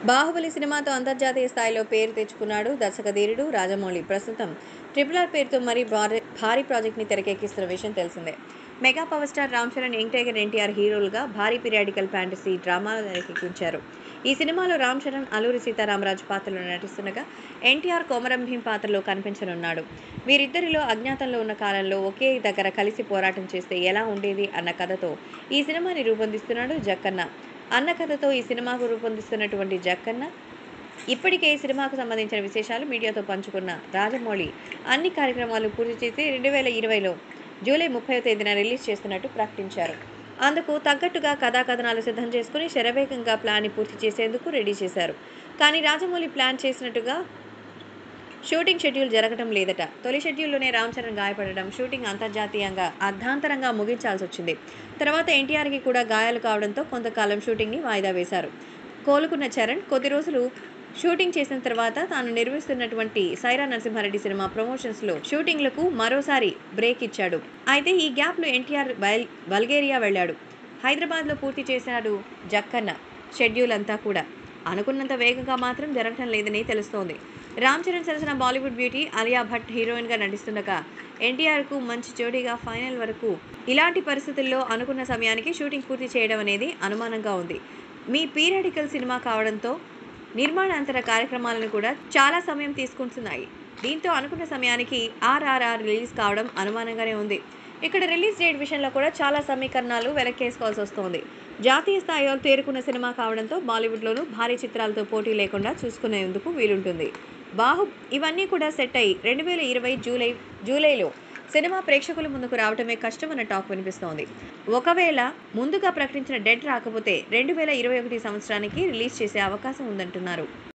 బాహుబలి సినిమాతో అంతర్జాతీయ స్థాయిలో పేరు తెచ్చుకున్నాడు దర్శకధీరుడు రాజమౌళి ప్రస్తుతం ట్రిపుల్ ఆర్ పేరుతో మరీ భారీ భారీ ప్రాజెక్ట్ని తెరకెక్కిస్తున్న విషయం తెలిసిందే mega power star Ram Charan young tiger NTR హీరోలుగా భారీ పీరియాడికల్ ఫ్యాంటసీ డ్రామాలు తెరకెక్కించారు ఈ సినిమాలో రామ్ చరణ్ అల్లూరి సీతారామరాజు పాత్రలో నటిస్తుండగా ఎన్టీఆర్ కోమరం భీం పాత్రలో కనిపించనున్నాడు వీరిద్దరిలో అజ్ఞాతంలో ఉన్న కాలంలో ఒకే దగ్గర కలిసి పోరాటం చేస్తే ఎలా ఉండేది అన్న కథతో ఈ సినిమాని రూపొందిస్తున్నాడు జక్కన్న అన్న కథతో ఈ సినిమాకు రూపొందిస్తున్నటువంటి జక్కన్న ఇప్పటికే ఈ సినిమాకు సంబంధించిన విశేషాలు మీడియాతో పంచుకున్న రాజమౌళి అన్ని కార్యక్రమాలు పూర్తి చేసి రెండు వేల ఇరవైలో జూలై ముప్పై తేదీన రిలీజ్ చేస్తున్నట్టు ప్రకటించారు అందుకు తగ్గట్టుగా కథా కథనాలు సిద్ధం చేసుకుని శరవేగంగా ప్లాన్ని పూర్తి చేసేందుకు రెడీ చేశారు కానీ రాజమౌళి ప్లాన్ చేసినట్టుగా షూటింగ్ షెడ్యూల్ జరగటం లేదట తొలి షెడ్యూల్లోనే రామ్ చరణ్ గాయపడడం షూటింగ్ అంతర్జాతీయంగా అర్ధాంతరంగా ముగించాల్సి వచ్చింది తర్వాత ఎన్టీఆర్కి కూడా గాయాలు కావడంతో కొంతకాలం షూటింగ్ని వాయిదా వేశారు కోలుకున్న చరణ్ కొద్ది రోజులు షూటింగ్ చేసిన తర్వాత తాను నిర్వహిస్తున్నటువంటి సైరా నరసింహారెడ్డి సినిమా ప్రమోషన్స్లో షూటింగ్లకు మరోసారి బ్రేక్ ఇచ్చాడు అయితే ఈ గ్యాప్లో ఎన్టీఆర్ బయల్ బల్గేరియా వెళ్ళాడు హైదరాబాద్లో పూర్తి చేశాడు జక్కన్న షెడ్యూల్ అంతా కూడా అనుకున్నంత వేగంగా మాత్రం జరగటం లేదని తెలుస్తోంది రామ్ చరణ్ సరసన బాలీవుడ్ బ్యూటీ అలియా భట్ హీరోయిన్గా నటిస్తుండగా ఎన్టీఆర్కు మంచి జోడీగా ఫైనల్ వరకు ఇలాంటి పరిస్థితుల్లో అనుకున్న సమయానికి షూటింగ్ పూర్తి చేయడం అనేది అనుమానంగా ఉంది మీ పీరియాడికల్ సినిమా కావడంతో నిర్మాణాంతర కార్యక్రమాలను కూడా చాలా సమయం తీసుకుంటున్నాయి దీంతో అనుకున్న సమయానికి ఆర్ఆర్ఆర్ రిలీజ్ కావడం అనుమానంగానే ఉంది ఇక్కడ రిలీజ్ డేట్ విషయంలో కూడా చాలా సమీకరణాలు వెనక్కేసుకోవాల్సి వస్తోంది జాతీయ స్థాయిలో తేరుకున్న సినిమా కావడంతో బాలీవుడ్లోనూ భారీ చిత్రాలతో పోటీ లేకుండా చూసుకునేందుకు వీలుంటుంది బాహు ఇవన్నీ కూడా సెట్ అయ్యి రెండు వేల ఇరవై జూలై జూలైలో సినిమా ప్రేక్షకుల ముందుకు రావటమే కష్టమన్న టాక్ వినిపిస్తోంది ఒకవేళ ముందుగా ప్రకటించిన డెడ్ రాకపోతే రెండు వేల ఇరవై ఒకటి సంవత్సరానికి రిలీజ్ చేసే అవకాశం ఉందంటున్నారు